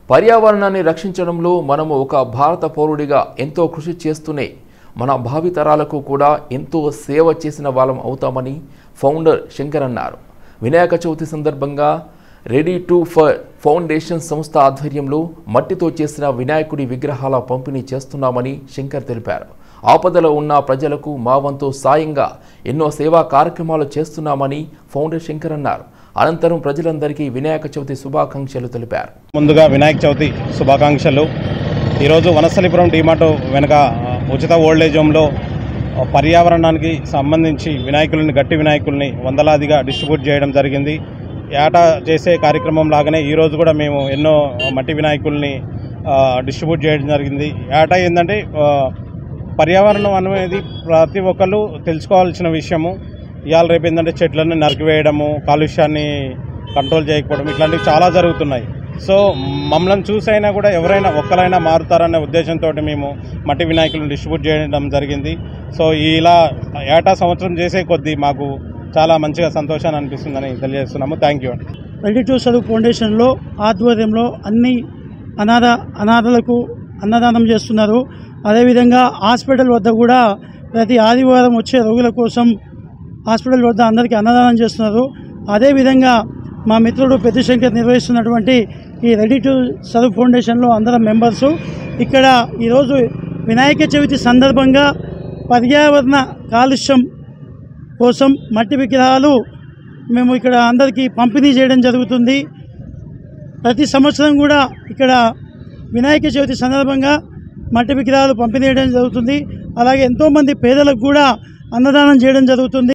పర్యావరణాన్ని రక్షించడంలో మనము ఒక భారత పౌరుడిగా ఎంతో కృషి చేస్తూనే మన భావితరాలకు కూడా ఎంతో సేవ చేసిన వాళ్ళం అవుతామని ఫౌండర్ శంకర్ అన్నారు వినాయక చవితి సందర్భంగా రెడీ టు ఫర్ ఫౌండేషన్ సంస్థ ఆధ్వర్యంలో మట్టితో చేసిన వినాయకుడి విగ్రహాల పంపిణీ చేస్తున్నామని శంకర్ తెలిపారు ఆపదలో ఉన్న ప్రజలకు మా వంతు సాయంగా ఎన్నో సేవా కార్యక్రమాలు చేస్తున్నామని ఫౌండర్ శంకర్ అన్నారు అనంతరం ప్రజలందరికీ వినాయక చవితి శుభాకాంక్షలు తెలిపారు ముందుగా వినాయక చవితి శుభాకాంక్షలు ఈరోజు వనస్థలిపురం డిమార్ట్ వెనక ఆ, ఉచిత ఓల్డేజ్ హోమ్లో ఆ, పర్యావరణానికి సంబంధించి వినాయకులని గట్టి వినాయకుల్ని వందలాదిగా డిస్ట్రిబ్యూట్ చేయడం జరిగింది ఏటా చేసే కార్యక్రమం లాగానే ఈరోజు కూడా మేము ఎన్నో మట్టి వినాయకుల్ని ఆ, డిస్ట్రిబ్యూట్ చేయడం జరిగింది ఏటా ఏంటంటే ఆ, పర్యావరణం అనేది ప్రతి ఒక్కళ్ళు తెలుసుకోవాల్సిన విషయము ఇవాళ రేపు ఏంటంటే చెట్లను నరికివేయడము కాలుష్యాన్ని కంట్రోల్ చేయకపోవడం ఇట్లాంటివి చాలా జరుగుతున్నాయి సో మమ్మల్ని చూసైనా కూడా ఎవరైనా ఒక్కరైనా మారుతారనే ఉద్దేశంతో మేము మట్టి వినాయకులను డిస్ట్రిబ్యూట్ చేయడం జరిగింది సో ఇలా ఏటా సంవత్సరం చేసే కొద్దీ మాకు చాలా మంచిగా సంతోషాన్ని అనిపిస్తుందని తెలియజేస్తున్నాము థ్యాంక్ యూ అండి రెడీ టు చదువు ఫౌండేషన్లో ఆధ్వర్యంలో అన్ని అనాథ అనాథలకు అన్నదానం చేస్తున్నారు అదేవిధంగా హాస్పిటల్ వద్ద కూడా ప్రతి ఆదివారం వచ్చే రోగుల కోసం హాస్పిటల్ వద్ద అందరికీ అన్నదానం చేస్తున్నారు అదేవిధంగా మా మిత్రుడు పెద్ద శంకర్ నిర్వహిస్తున్నటువంటి ఈ రెడీ టు చదువు ఫౌండేషన్లో అందరం మెంబర్సు ఇక్కడ ఈరోజు వినాయక చవితి సందర్భంగా పర్యావరణ కాలుష్యం కోసం మట్టి విగ్రహాలు మేము ఇక్కడ అందరికీ పంపిణీ చేయడం జరుగుతుంది ప్రతి సంవత్సరం కూడా ఇక్కడ వినాయక చవితి సందర్భంగా మట్టి విగ్రహాలు పంపిణీ చేయడం జరుగుతుంది అలాగే ఎంతోమంది పేదలకు కూడా అన్నదానం చేయడం జరుగుతుంది